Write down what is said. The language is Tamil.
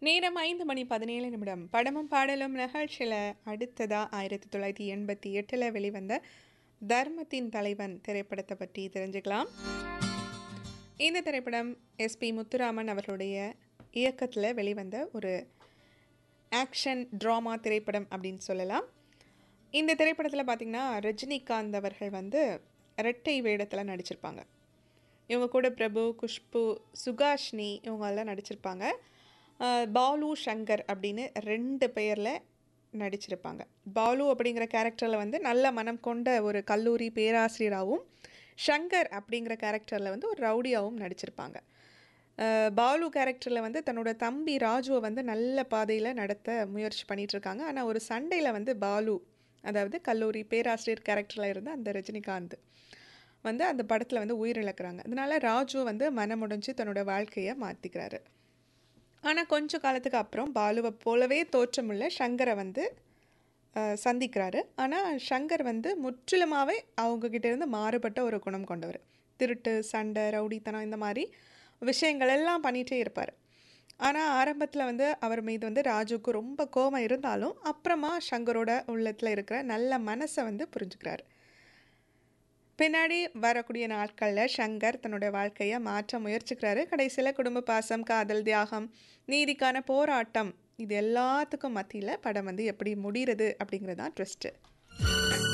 நேரம் ஐந்து மணி பதினேழு நிமிடம் படமும் பாடலும் நிகழ்ச்சியில் அடுத்ததாக ஆயிரத்தி தொள்ளாயிரத்தி எண்பத்தி எட்டில் வெளிவந்த தர்மத்தின் தலைவன் திரைப்படத்தை பற்றி தெரிஞ்சுக்கலாம் இந்த திரைப்படம் எஸ்பி முத்துராமன் அவர்களுடைய இயக்கத்தில் வெளிவந்த ஒரு ஆக்ஷன் ட்ராமா திரைப்படம் அப்படின்னு சொல்லலாம் இந்த திரைப்படத்தில் பார்த்திங்கன்னா ரஜினிகாந்த் அவர்கள் வந்து இரட்டை வேடத்தில் நடிச்சிருப்பாங்க இவங்க கூட பிரபு குஷ்பு சுகாஷ்னி இவங்கெல்லாம் நடிச்சிருப்பாங்க அஹ் பாலு சங்கர் அப்படின்னு ரெண்டு பெயரில் நடிச்சிருப்பாங்க பாலு அப்படிங்கிற கேரக்டரில் வந்து நல்ல மனம் கொண்ட ஒரு கல்லூரி பேராசிரியராகவும் சங்கர் அப்படிங்கிற கேரக்டரில் வந்து ஒரு ரவுடியாகவும் நடிச்சிருப்பாங்க அஹ் பாலு கேரக்டரில் வந்து தன்னோட தம்பி ராஜுவை வந்து நல்ல பாதையில் நடத்த முயற்சி பண்ணிட்டு இருக்காங்க ஆனால் ஒரு சண்டையில் வந்து பாலு அதாவது கல்லூரி பேராசிரியர் கேரக்டரில் இருந்த அந்த ரஜினிகாந்த் வந்து அந்த படத்தில் வந்து உயிரிழக்கிறாங்க அதனால ராஜு வந்து மனமுடைஞ்சு தன்னோட வாழ்க்கையை மாற்றிக்கிறாரு ஆனால் கொஞ்ச காலத்துக்கு அப்புறம் பாலுவை போலவே தோற்றமுள்ள சங்கரை வந்து அஹ், சந்திக்கிறாரு ஆனால் சங்கர் வந்து முற்றிலுமாகவே அவங்கக்கிட்ட இருந்து மாறுபட்ட ஒரு குணம் கொண்டவர் திருட்டு சண்டை ரவுடித்தனம் இந்த மாதிரி விஷயங்கள் எல்லாம் பண்ணிகிட்டே இருப்பார் ஆனால் ஆரம்பத்தில் வந்து அவர் மீது வந்து ராஜுக்கு ரொம்ப கோபம் இருந்தாலும் அப்புறமா சங்கரோட உள்ளத்தில் இருக்கிற நல்ல மனசை வந்து புரிஞ்சுக்கிறாரு பின்னாடி வரக்கூடிய நாட்களில் சங்கர் தன்னோட வாழ்க்கையை மாற்ற முயற்சிக்கிறாரு கடைசியில் குடும்ப பாசம் காதல் தியாகம் நீதிக்கான போராட்டம் இது எல்லாத்துக்கும் மத்தியில் படம் வந்து எப்படி முடிகிறது அப்படிங்கிறது தான் ட்விஸ்ட்டு